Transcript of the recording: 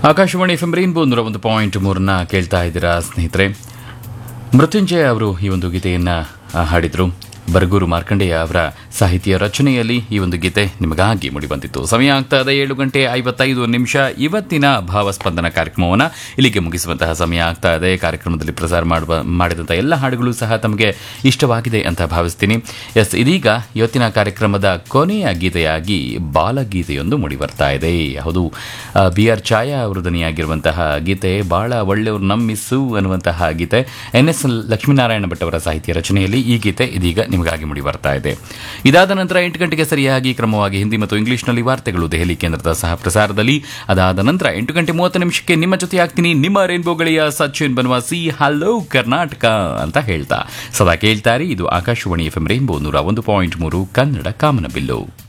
Akashvani F M rainbow ನೂರ ಒಂದು point ಮೂರನ್ನ ಕೇಳ್ತಾ ಇದ್ದೀರಾ ಸ್ನೇಹಿತರೆ ಮೃತ್ಯುಂಜಯ ಅವರು ಈ ಒಂದು ಗೀತೆಯನ್ನು ಹಾಡಿದರು ಬರಗೂರು ಮಾರ್ಕಂಡೇಯ ಅವರ ಸಾಹಿತ್ಯ ರಚನೆಯಲ್ಲಿ ಈ ಒಂದು ಗೀತೆ ನಿಮಗಾಗಿ ಮೂಡಿಬಂದಿತ್ತು ಸಮಯ ಆಗ್ತಾ ಇದೆ ಏಳು ಗಂಟೆ ಐವತ್ತೈದು ನಿಮಿಷ ಇವತ್ತಿನ ಭಾವಸ್ಪಂದನ ಕಾರ್ಯಕ್ರಮವನ್ನು ಇಲ್ಲಿಗೆ ಮುಗಿಸುವಂತಹ ಸಮಯ ಆಗ್ತಾ ಇದೆ ಕಾರ್ಯಕ್ರಮದಲ್ಲಿ ಪ್ರಸಾರ ಮಾಡುವ ಮಾಡಿದಂಥ ಎಲ್ಲ ಹಾಡುಗಳು ಸಹ ತಮಗೆ ಇಷ್ಟವಾಗಿದೆ ಅಂತ ಭಾವಿಸ್ತೀನಿ ಎಸ್ ಇದೀಗ ಇವತ್ತಿನ ಕಾರ್ಯಕ್ರಮದ ಕೊನೆಯ ಗೀತೆಯಾಗಿ ಬಾಲಗೀತೆಯೊಂದು ಮೂಡಿ ಬರ್ತಾ ಇದೆ ಹೌದು ಬಿ ಆರ್ ಛಾಯಾ ಅವರು ದನಿಯಾಗಿರುವಂತಹ ಗೀತೆ ಬಹಳ ಒಳ್ಳೆಯವರು ನಮ್ಮಿಸ್ಸು ಅನ್ನುವಂತಹ ಗೀತೆ ಎನ್ ಎಸ್ ಲಕ್ಷ್ಮೀನಾರಾಯಣ ಭಟ್ ಅವರ ಸಾಹಿತ್ಯ ರಚನೆಯಲ್ಲಿ ಈ ಗೀತೆ ಇದೀಗ ನಿಮಗಾಗಿ ಮೂಡಿ ಬರ್ತಾ ಇದೆ ಇದಾದ ನಂತರ ಎಂಟು ಗಂಟೆಗೆ ಸರಿಯಾಗಿ ಕ್ರಮವಾಗಿ ಹಿಂದಿ ಮತ್ತು ಇಂಗ್ಲಿಷ್ನಲ್ಲಿ ವಾರ್ತೆಗಳು ದೆಹಲಿ ಕೇಂದ್ರದ ಸಹ ಪ್ರಸಾರದಲ್ಲಿ ಅದಾದ ನಂತರ ಎಂಟು ಗಂಟೆ ಮೂವತ್ತು ನಿಮಿಷಕ್ಕೆ ನಿಮ್ಮ ಜೊತೆ ಆಗ್ತೀನಿ ನಿಮ್ಮ ರೇನ್ಬೋ ಗಳಿಯ ಸಚಿನ್ ಬನ್ವಾಸಿ ಹಲೋ ಕರ್ನಾಟಕ ಅಂತ ಹೇಳ್ತಾ ಸದಾ ಕೇಳ್ತಾರೆ ಇದು ಆಕಾಶವಾಣಿ ಎಫ್ ಎಂ ರೇನ್ಬೋ ನೂರ ಒಂದು ಪಾಯಿಂಟ್ ಮೂರು ಕನ್ನಡ ಕಾಮನಬಿಲ್ಲು